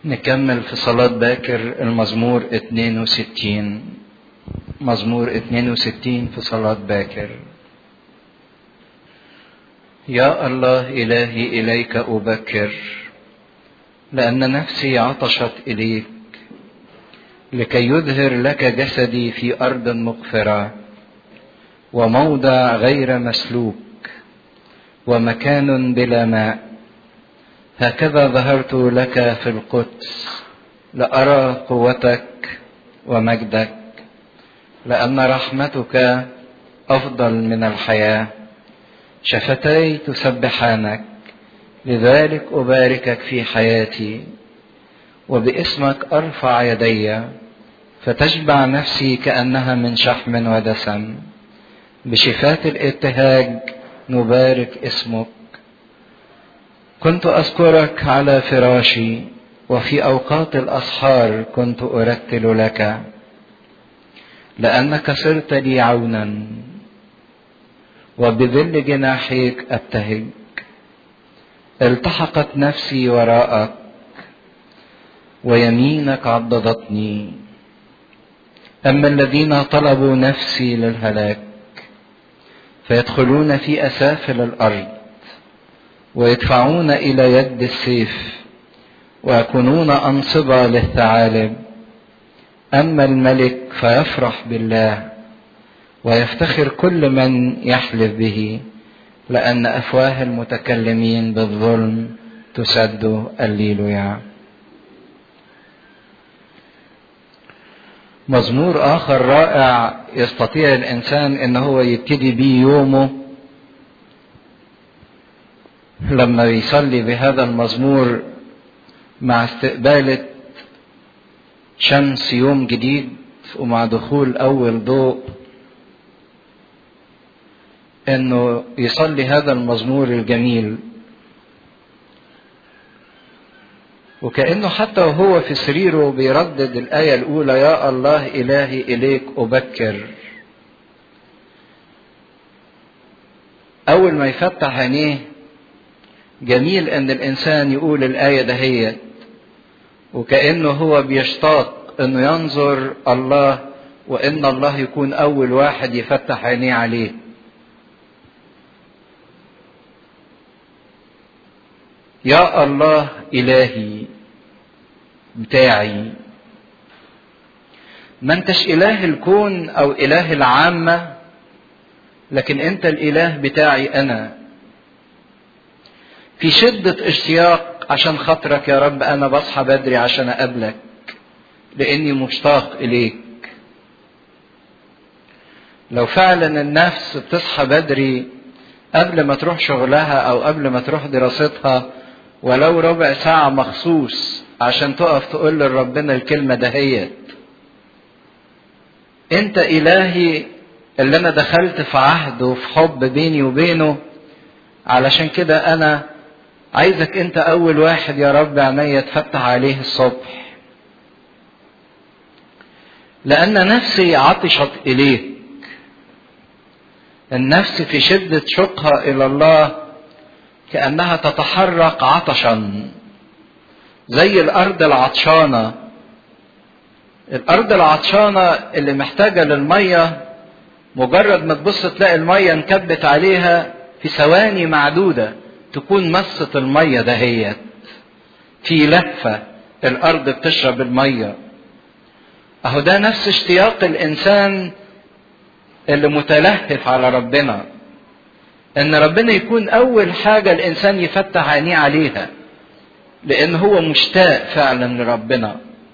نكمل في صلاة باكر المزمور 62 مزمور 62 في صلاة باكر يا الله إلهي إليك أبكر لأن نفسي عطشت إليك لكي يظهر لك جسدي في أرض مقفرة وموضع غير مسلوك ومكان بلا ماء هكذا ظهرت لك في القدس لأرى قوتك ومجدك لأن رحمتك أفضل من الحياة شفتي تسبحانك لذلك أباركك في حياتي وباسمك أرفع يدي فتشبع نفسي كأنها من شحم ودسم بشفاة الابتهاج نبارك اسمك كنت أذكرك على فراشي وفي أوقات الأسحار كنت أرتل لك لأنك صرت لي عونا وبظل جناحيك أبتهج التحقت نفسي وراءك ويمينك عضدتني أما الذين طلبوا نفسي للهلاك فيدخلون في أسافل الأرض ويدفعون إلى يد السيف ويكونون أنصبة للثعالب أما الملك فيفرح بالله ويفتخر كل من يحلف به لأن أفواه المتكلمين بالظلم تسد الليلويا مزمور آخر رائع يستطيع الإنسان إن هو يبتدي بيه يومه لما يصلي بهذا المزمور مع استقبالة شمس يوم جديد ومع دخول أول ضوء انه يصلي هذا المزمور الجميل وكانه حتى وهو في سريره بيردد الايه الاولى يا الله الهي اليك ابكر اول ما يفتح عينيه جميل ان الانسان يقول الايه دهيت وكانه هو بيشتاق انه ينظر الله وان الله يكون اول واحد يفتح عينيه عليه يا الله إلهي بتاعي ما انتش إله الكون أو إله العامة لكن أنت الإله بتاعي أنا في شدة اشتياق عشان خاطرك يا رب أنا بصحى بدري عشان أقابلك لأني مشتاق إليك لو فعلا النفس بتصحى بدري قبل ما تروح شغلها أو قبل ما تروح دراستها ولو ربع ساعة مخصوص عشان تقف تقول لربنا الكلمة دهيت انت الهي اللي انا دخلت في عهد وفي حب بيني وبينه علشان كده انا عايزك انت اول واحد يا رب عينيا تفتح عليه الصبح لان نفسي عطشت اليك النفس في شدة شوقها الى الله كأنها تتحرك عطشا زي الأرض العطشانة الأرض العطشانة اللي محتاجة للمية مجرد ما تبص تلاقي المية انكبت عليها في ثواني معدودة تكون مست المية دهيت في لهفة الأرض بتشرب المية أهو ده نفس اشتياق الإنسان اللي متلهف على ربنا ان ربنا يكون اول حاجة الانسان يفتح عينيه عليها لان هو مشتاق فعلا لربنا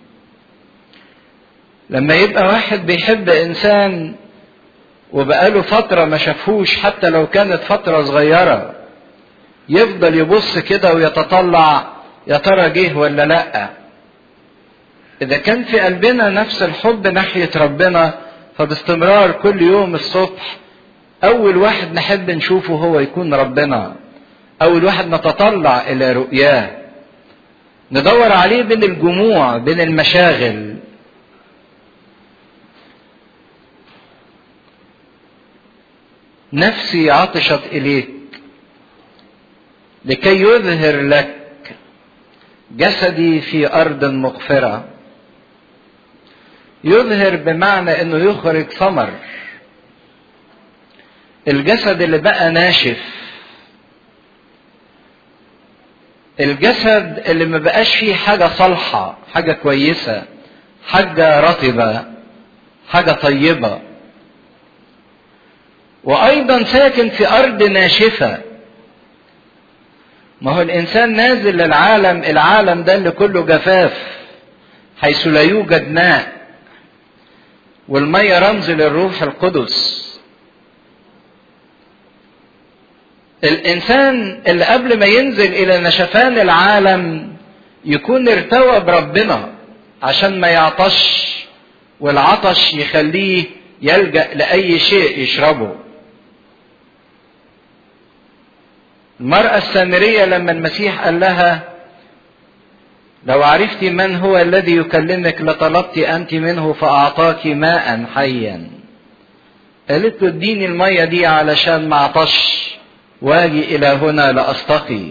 لما يبقى واحد بيحب انسان وبقاله فترة ما شافوش حتى لو كانت فترة صغيرة يفضل يبص كده ويتطلع يا ترى جه ولا لا اذا كان في قلبنا نفس الحب ناحية ربنا فباستمرار كل يوم الصبح أول واحد نحب نشوفه هو يكون ربنا أول واحد نتطلع إلى رؤياه ندور عليه بين الجموع بين المشاغل نفسي عطشت إليك لكي يظهر لك جسدي في ارض مغفره يظهر بمعنى انه يخرج ثمر الجسد اللي بقى ناشف الجسد اللي ما بقاش فيه حاجة صالحة حاجة كويسة حاجة رطبة حاجة طيبة وأيضا ساكن في أرض ناشفة ما هو الإنسان نازل للعالم العالم ده اللي كله جفاف حيث لا يوجد ماء والمية رمز للروح القدس الإنسان اللي قبل ما ينزل إلى نشفان العالم يكون ارتوى بربنا عشان ما يعطش والعطش يخليه يلجأ لأي شيء يشربه المرأة السامرية لما المسيح قال لها لو عرفت من هو الذي يكلمك لطلبت أنت منه فأعطاك ماء حيا قالت له اديني المية دي علشان ما اعطش واجي إلى هنا لأستقي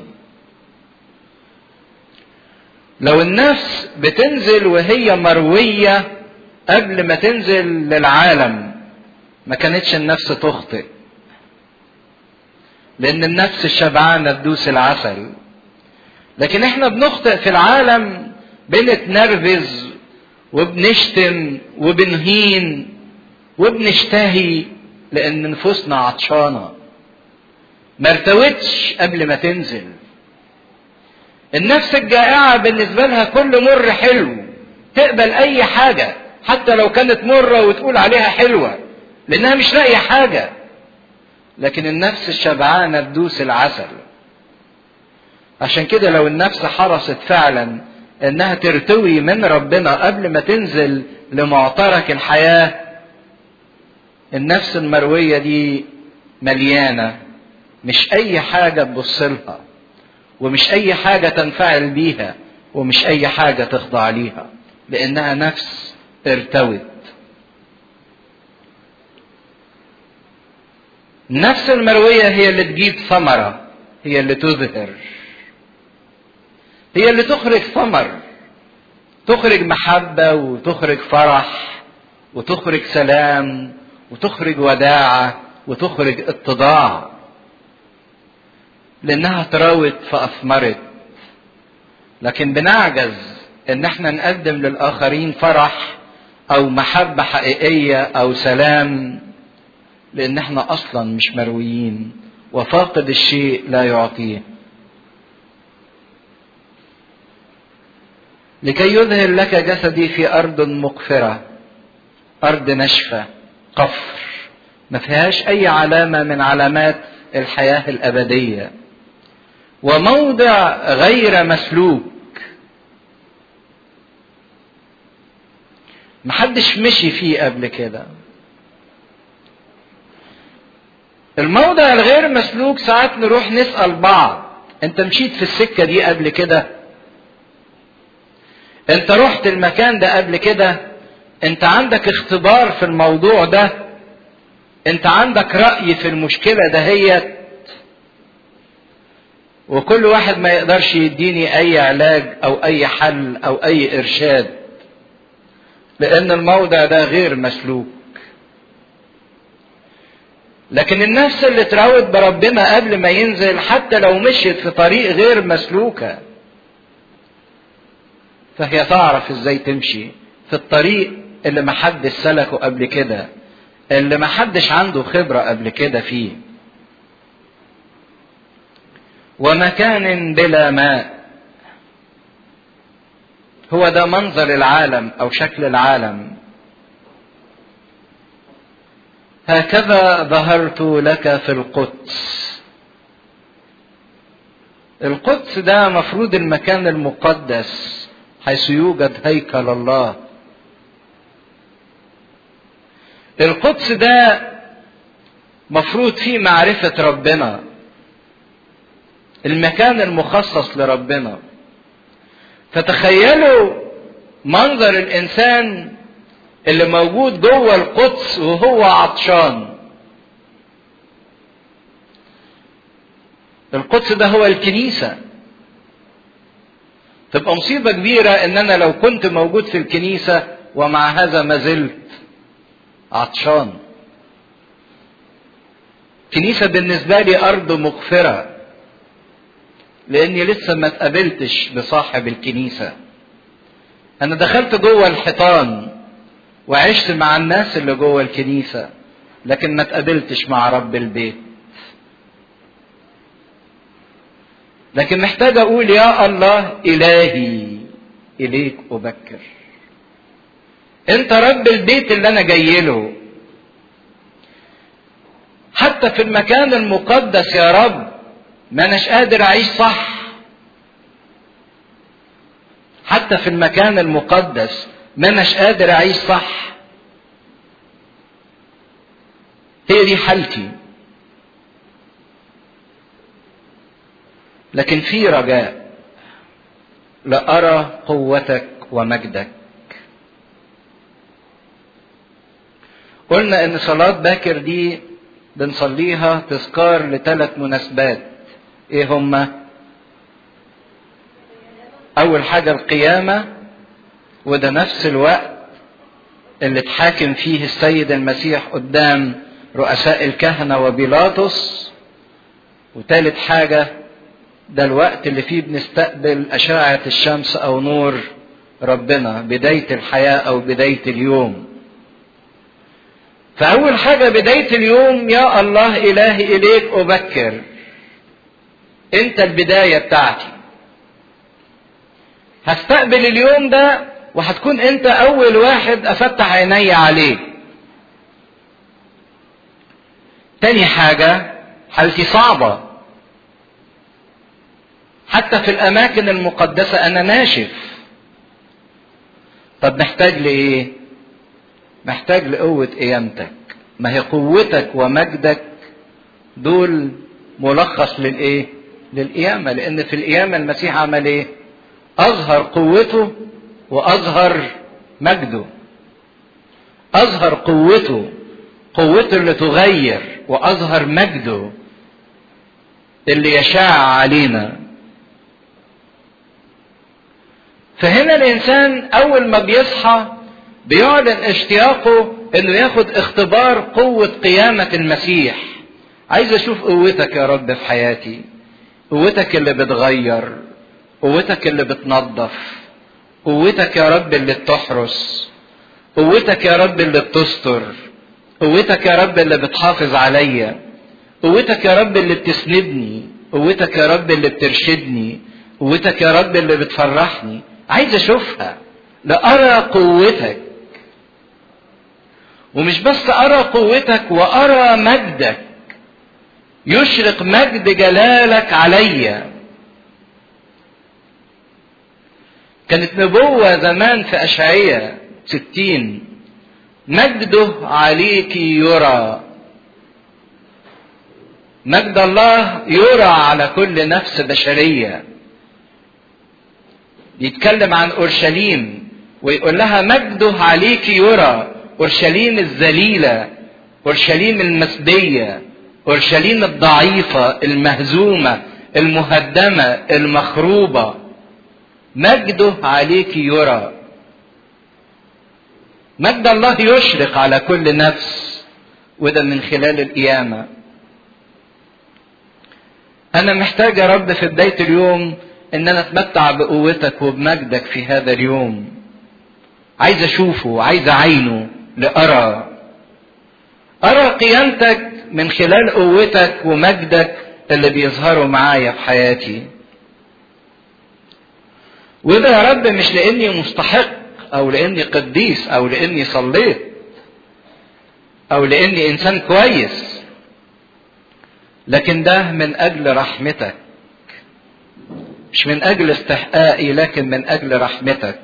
لو النفس بتنزل وهي مروية قبل ما تنزل للعالم ما كانتش النفس تخطئ لأن النفس الشبعانة تدوس العسل لكن احنا بنخطئ في العالم بنتنرفز وبنشتم وبنهين وبنشتهي لأن نفوسنا عطشانة ما ارتوتش قبل ما تنزل النفس الجائعة بالنسبة لها كل مر حلو تقبل أي حاجة حتى لو كانت مرة وتقول عليها حلوة لأنها مش لاقية حاجة لكن النفس الشبعانة تدوس العسل عشان كده لو النفس حرصت فعلا انها ترتوي من ربنا قبل ما تنزل لمعترك الحياة النفس المروية دي مليانة مش اي حاجة تبص لها ومش اي حاجة تنفعل بيها ومش اي حاجة تخضع ليها لانها نفس ارتوت النفس المروية هي اللي تجيب ثمرة هي اللي تظهر هي اللي تخرج ثمر تخرج محبة وتخرج فرح وتخرج سلام وتخرج وداعة وتخرج اتضاع لانها تراوت فاثمرت لكن بنعجز ان احنا نقدم للاخرين فرح او محبة حقيقية او سلام لان احنا اصلا مش مرويين وفاقد الشيء لا يعطيه لكي يظهر لك جسدي في ارض مقفره ارض ناشفه قفر ما فيهاش اي علامه من علامات الحياه الابديه وموضع غير مسلوك محدش مشي فيه قبل كده الموضع الغير مسلوك ساعات نروح نسأل بعض انت مشيت في السكة دي قبل كده انت رحت المكان ده قبل كده انت عندك اختبار في الموضوع ده انت عندك رأي في المشكلة دهيت وكل واحد ما يقدرش يديني اي علاج او اي حل او اي ارشاد لان الموضع ده غير مسلوك لكن النفس اللي اتراود بربنا قبل ما ينزل حتى لو مشيت في طريق غير مسلوكه فهي تعرف ازاي تمشي في الطريق اللي محدش سلكه قبل كده اللي محدش عنده خبرة قبل كده فيه ومكان بلا ماء هو ده منظر العالم او شكل العالم هكذا ظهرت لك في القدس القدس ده مفروض المكان المقدس حيث يوجد هيكل الله القدس ده مفروض فيه معرفة ربنا المكان المخصص لربنا فتخيلوا منظر الإنسان اللي موجود جوه القدس وهو عطشان القدس ده هو الكنيسة تبقى مصيبة كبيرة ان انا لو كنت موجود في الكنيسة ومع هذا ما زلت عطشان كنيسة بالنسبة لي ارض مغفرة لاني لسه ما اتقابلتش بصاحب الكنيسة انا دخلت جوه الحيطان وعشت مع الناس اللي جوه الكنيسة لكن ما اتقابلتش مع رب البيت لكن محتاج اقول يا الله الهي اليك ابكر انت رب البيت اللي انا جاي له حتى في المكان المقدس يا رب ما اناش قادر اعيش صح حتى في المكان المقدس ما اناش قادر اعيش صح هي دي حالتي لكن في رجاء لأرى قوتك ومجدك قلنا ان صلاة باكر دي بنصليها تذكار لثلاث مناسبات ايه هما اول حاجة القيامة وده نفس الوقت اللي اتحاكم فيه السيد المسيح قدام رؤساء الكهنة وبيلاطس وتالت حاجة ده الوقت اللي فيه بنستقبل أشعة الشمس أو نور ربنا بداية الحياة أو بداية اليوم فأول حاجة بداية اليوم يا الله إلهي إليك أبكر أنت البداية بتاعتي هستقبل اليوم ده وهتكون أنت أول واحد أفتح عيني عليه تاني حاجة حالتي صعبة حتى في الأماكن المقدسة أنا ناشف طب محتاج لإيه؟ محتاج لقوة قيامتك ما هي قوتك ومجدك دول ملخص للإيه؟ للقيامة لأن في القيامة المسيح عمل إيه؟ أظهر قوته وأظهر مجده أظهر قوته قوته اللي تغير وأظهر مجده اللي يشاع علينا فهنا الانسان اول ما بيصحى بيعلن اشتياقه انه ياخد اختبار قوة قيامة المسيح عايز اشوف قوتك يا رب في حياتي قوتك اللي بتغير قوتك اللي بتنظف قوتك يا رب اللي بتحرس قوتك يا رب اللي بتستر قوتك يا رب اللي بتحافظ عليا قوتك يا رب اللي بتسندني قوتك يا رب اللي بترشدني قوتك يا رب اللي بتفرحني عايز اشوفها لأرى قوتك ومش بس أرى قوتك وأرى مجدك يشرق مجد جلالك عليا كانت نبوة زمان في أشعية ستين مجده عليك يرى مجد الله يرى على كل نفس بشريه يتكلم عن اورشليم ويقول لها مجده عليك يرى اورشليم الذليله اورشليم المسبيه اورشليم الضعيفه المهزومه المهدمه المخروبه مجده عليك يرى مجد الله يشرق على كل نفس وده من خلال القيامه انا محتاج يا رب في بدايه اليوم ان انا اتمتع بقوتك وبمجدك في هذا اليوم عايز اشوفه عايز اعينه لارى ارى قيامتك من خلال قوتك ومجدك اللي بيظهروا معايا في حياتي وده يا رب مش لاني مستحق او لاني قديس او لاني صليت او لاني انسان كويس لكن ده من اجل رحمتك مش من اجل استحقاقي لكن من اجل رحمتك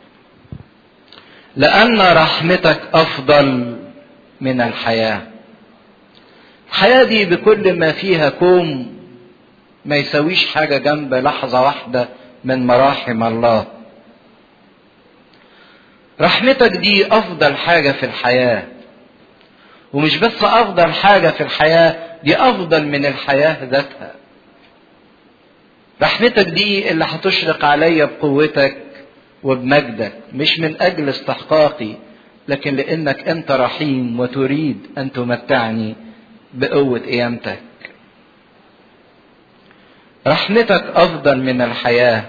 لان رحمتك افضل من الحياه الحياه دي بكل ما فيها كوم ما يسويش حاجه جنب لحظه واحده من مراحم الله رحمتك دي افضل حاجه في الحياه ومش بس افضل حاجه في الحياه دي افضل من الحياه ذاتها رحمتك دي اللي هتشرق عليا بقوتك وبمجدك مش من اجل استحقاقي لكن لانك انت رحيم وتريد ان تمتعني بقوه قيامتك رحمتك افضل من الحياه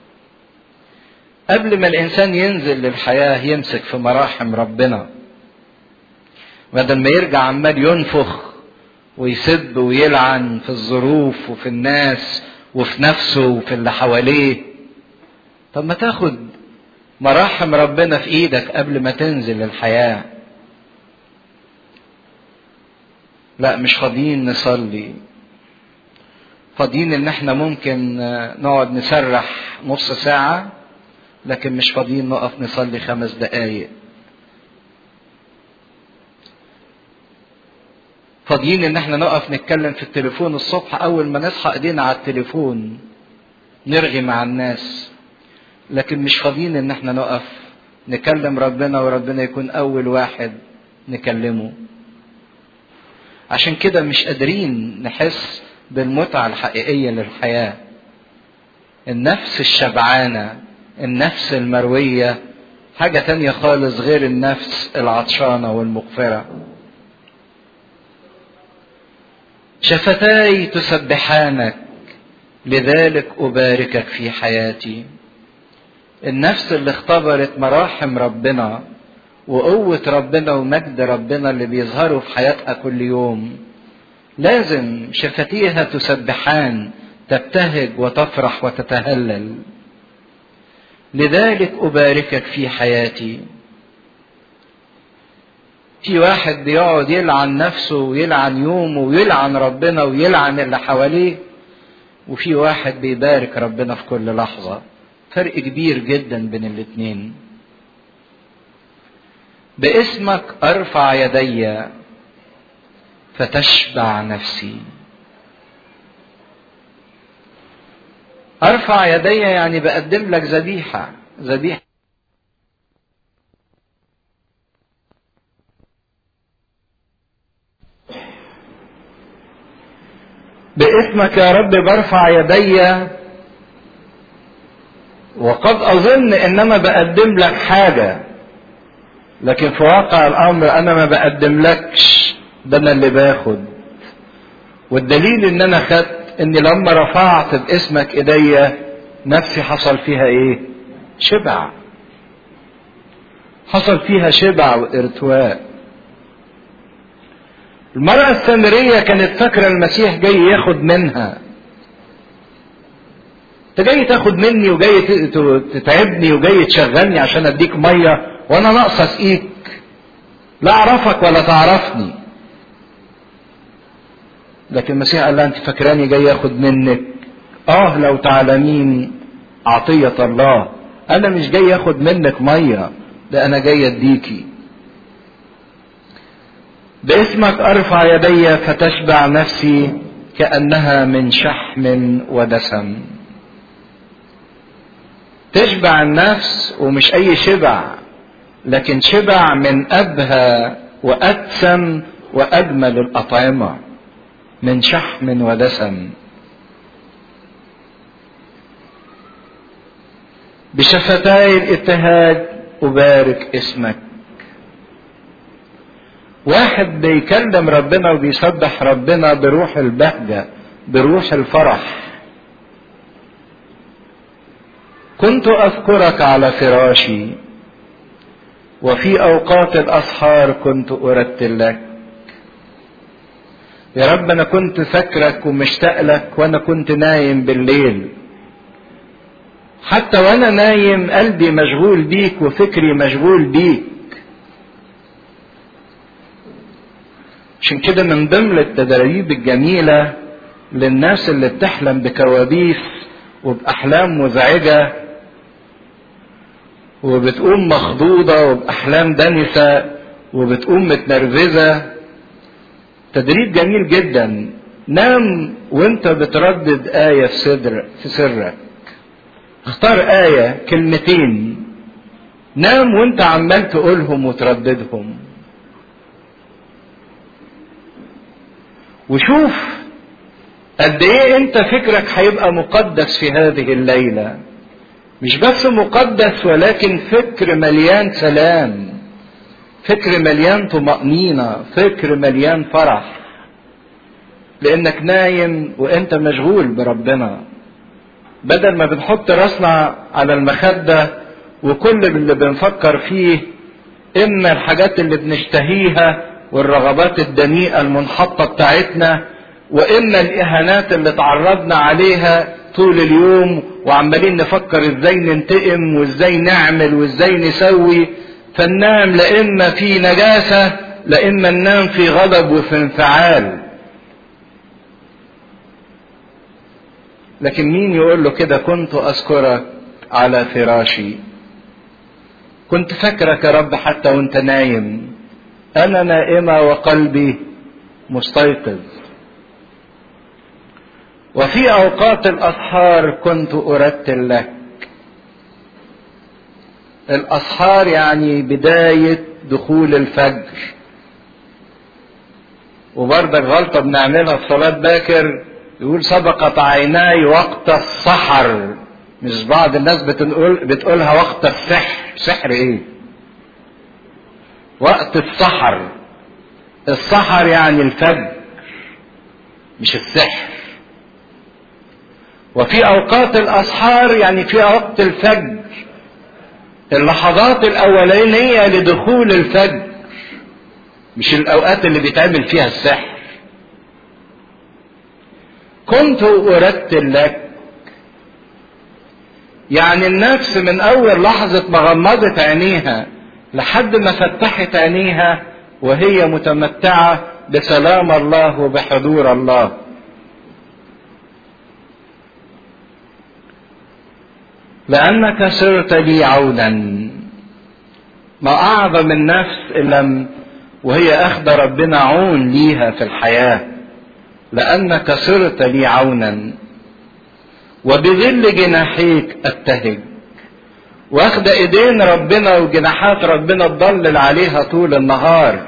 قبل ما الانسان ينزل للحياه يمسك في مراحم ربنا بدل ما يرجع عمال ينفخ ويسب ويلعن في الظروف وفي الناس وفي نفسه وفي اللي حواليه طب ما تاخد مراحم ربنا في ايدك قبل ما تنزل الحياه لا مش فاضيين نصلي فاضيين ان احنا ممكن نقعد نسرح نص ساعه لكن مش فاضيين نقف نصلي خمس دقايق فاضيين ان احنا نقف نتكلم في التليفون الصبح اول ما نصحى ايدينا على التليفون نرغي مع الناس لكن مش فاضيين ان احنا نقف نكلم ربنا وربنا يكون اول واحد نكلمه عشان كده مش قادرين نحس بالمتعة الحقيقية للحياة النفس الشبعانة النفس المروية حاجة تانية خالص غير النفس العطشانة والمغفرة شفتاي تسبحانك لذلك أباركك في حياتي النفس اللي اختبرت مراحم ربنا وقوة ربنا ومجد ربنا اللي بيظهروا في حياتها كل يوم لازم شفتيها تسبحان تبتهج وتفرح وتتهلل لذلك أباركك في حياتي في واحد بيقعد يلعن نفسه ويلعن يومه ويلعن ربنا ويلعن اللي حواليه وفي واحد بيبارك ربنا في كل لحظة فرق كبير جدا بين الاتنين باسمك ارفع يدي فتشبع نفسي ارفع يدي يعني بقدم لك ذبيحه ذبيحه باسمك يا رب برفع يدي وقد اظن انما بقدم لك حاجه لكن في واقع الامر انا ما بقدم لكش ده انا اللي باخد والدليل ان انا خدت اني لما رفعت باسمك ايديا نفسي حصل فيها ايه شبع حصل فيها شبع وارتواء المرأة السامرية كانت فاكرة المسيح جاي ياخد منها انت جاي تاخد مني وجاي تتعبني وجاي تشغلني عشان اديك ميه وانا ناقص اسقيك لا اعرفك ولا تعرفني لكن المسيح قال لها انت فاكراني جاي اخد منك اه لو تعلمين عطية الله انا مش جاي اخد منك مية ده انا جاي اديكي باسمك ارفع يدي فتشبع نفسي كانها من شحم ودسم تشبع النفس ومش اي شبع لكن شبع من ابهى واتسم واجمل الاطعمه من شحم ودسم بشفتاي الابتهاج ابارك اسمك واحد بيكلم ربنا وبيسبح ربنا بروح البهجه بروح الفرح كنت اذكرك على فراشي وفي اوقات الاسحار كنت ارتل لك يا رب انا كنت فاكرك ومشتاق لك وانا كنت نايم بالليل حتى وانا نايم قلبي مشغول بيك وفكري مشغول بيك عشان كده من ضمن التدريب الجميلة للناس اللي بتحلم بكوابيس وبأحلام مزعجة وبتقوم مخضوضة وبأحلام دنسة وبتقوم متنرفزة تدريب جميل جدا نام وانت بتردد آية في صدر في سرك اختار آية كلمتين نام وانت عمال تقولهم وترددهم وشوف قد ايه انت فكرك هيبقى مقدس في هذه الليلة مش بس مقدس ولكن فكر مليان سلام فكر مليان طمأنينة فكر مليان فرح لانك نايم وانت مشغول بربنا بدل ما بنحط راسنا على المخدة وكل اللي بنفكر فيه اما الحاجات اللي بنشتهيها والرغبات الدنيئة المنحطة بتاعتنا واما الاهانات اللي تعرضنا عليها طول اليوم وعمالين نفكر ازاي ننتقم وازاي نعمل وازاي نسوي فننام لا اما في نجاسة لا اما ننام في غضب وفي انفعال لكن مين يقول له كده كنت اذكرك على فراشي كنت فاكرك يا رب حتى وانت نايم انا نائمة وقلبي مستيقظ وفي اوقات الاسحار كنت ارتل لك الاسحار يعني بداية دخول الفجر وبرضك غلطة بنعملها في صلاة باكر يقول سبقت عيناي وقت السحر مش بعض الناس بتقول بتقولها وقت السحر سحر ايه وقت السحر السحر يعني الفجر مش السحر وفي اوقات الاسحار يعني في وقت الفجر اللحظات الاولانيه لدخول الفجر مش الاوقات اللي بيتعمل فيها السحر كنت ارتل لك يعني النفس من اول لحظه ما غمضت عينيها لحد ما فتحت عينيها وهي متمتعه بسلام الله وبحضور الله لأنك صرت لي عونا ما أعظم النفس إلا وهي أخذ ربنا عون ليها في الحياة لأنك صرت لي عونا وبظل جناحيك أبتهج واخد ايدين ربنا وجناحات ربنا تضلل عليها طول النهار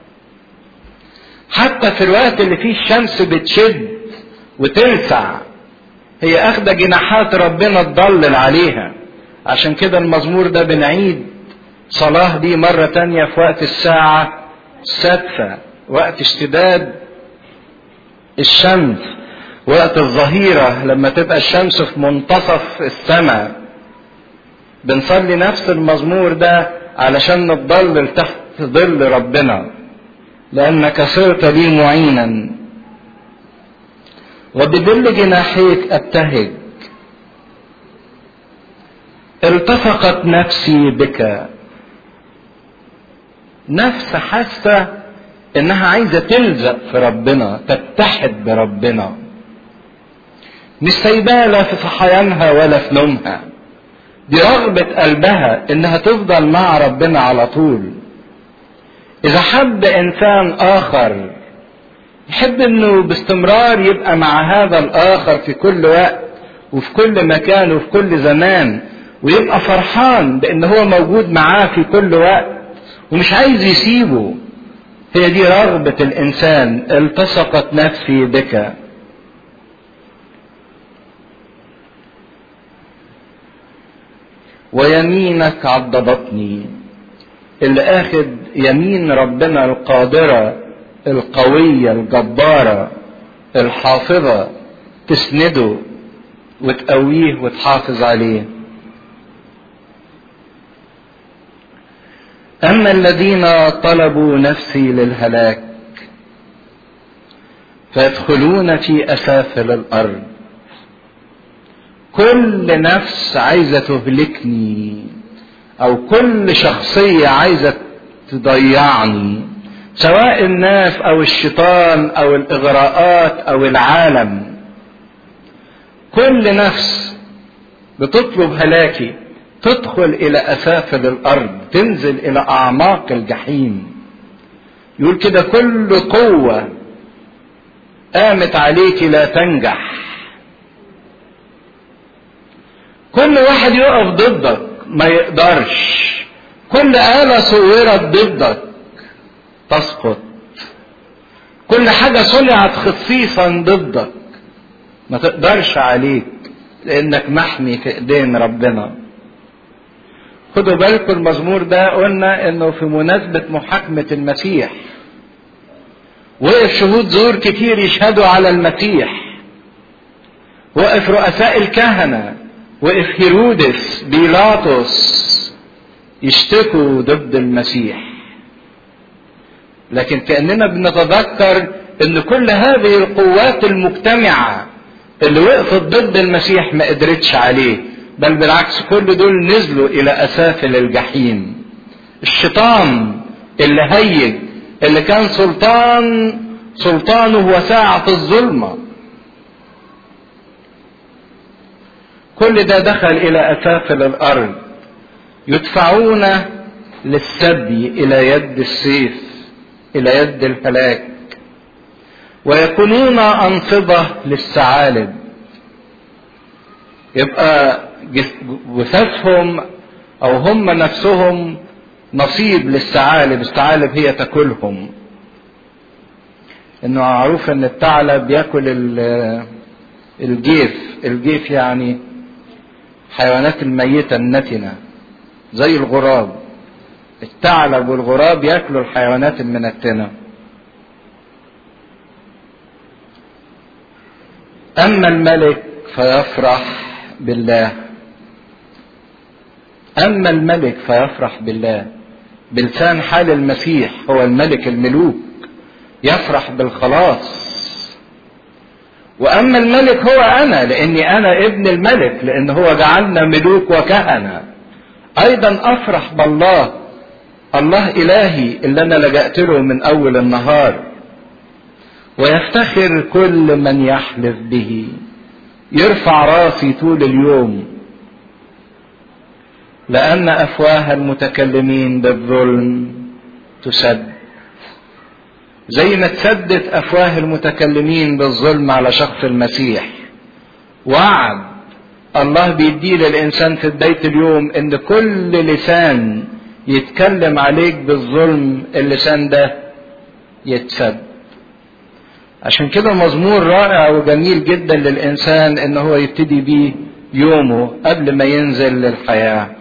حتى في الوقت اللي فيه الشمس بتشد وتلسع هي اخدة جناحات ربنا تضلل عليها عشان كده المزمور ده بنعيد صلاة دي مرة تانية في وقت الساعة السادسة وقت اشتداد الشمس وقت الظهيرة لما تبقى الشمس في منتصف السماء بنصلي نفس المزمور ده علشان نتضلل تحت ظل ربنا لأنك صرت لي معينا وبظل جناحيك ابتهج التصقت نفسي بك نفس حاسة انها عايزة تلزق في ربنا تتحد بربنا مش سايباه لا في صحيانها ولا في نومها دي رغبة قلبها انها تفضل مع ربنا على طول اذا حب انسان اخر يحب انه باستمرار يبقى مع هذا الاخر في كل وقت وفي كل مكان وفي كل زمان ويبقى فرحان بان هو موجود معاه في كل وقت ومش عايز يسيبه هي دي رغبة الانسان التصقت نفسي بك ويمينك عضدتني اللي اخد يمين ربنا القادرة القوية الجبارة الحافظة تسنده وتقويه وتحافظ عليه اما الذين طلبوا نفسي للهلاك فيدخلون في اسافل الارض كل نفس عايزه تهلكني او كل شخصيه عايزه تضيعني سواء الناس او الشيطان او الاغراءات او العالم كل نفس بتطلب هلاكي تدخل الى اسافل الارض تنزل الى اعماق الجحيم يقول كده كل قوه قامت عليك لا تنجح كل واحد يقف ضدك ما يقدرش كل آلة صورت ضدك تسقط كل حاجة صنعت خصيصا ضدك ما تقدرش عليك لانك محمي في ايدين ربنا خدوا بالكم المزمور ده قلنا انه في مناسبة محاكمة المسيح وقف شهود زور كتير يشهدوا على المسيح وقف رؤساء الكهنة وقف هيرودس بيلاطس يشتكوا ضد المسيح لكن كأننا بنتذكر ان كل هذه القوات المجتمعة اللي وقفت ضد المسيح ما قدرتش عليه بل بالعكس كل دول نزلوا الى اسافل الجحيم الشيطان اللي هيج اللي كان سلطان سلطانه وساعة الظلمة كل ده دخل الى اسافل الارض يدفعون للسبي الى يد السيف الى يد الهلاك ويكونون انصبه للثعالب يبقى جثثهم او هم نفسهم نصيب للثعالب الثعالب هي تاكلهم انه معروف ان الثعلب بياكل الجيف الجيف يعني حيوانات الميتة النتنة زي الغراب الثعلب والغراب ياكلوا الحيوانات المنتنة أما الملك فيفرح بالله أما الملك فيفرح بالله بلسان حال المسيح هو الملك الملوك يفرح بالخلاص وأما الملك هو أنا لأني أنا ابن الملك لأن هو جعلنا ملوك وكهنة أيضا أفرح بالله الله إلهي اللي أنا لجأت له من أول النهار ويفتخر كل من يحلف به يرفع راسي طول اليوم لأن أفواه المتكلمين بالظلم تسد زي ما تسدت أفواه المتكلمين بالظلم على شخص المسيح وعد الله بيديه للإنسان في بداية اليوم إن كل لسان يتكلم عليك بالظلم اللسان ده يتسد عشان كده مزمور رائع وجميل جدا للإنسان إن هو يبتدي بيه يومه قبل ما ينزل للحياة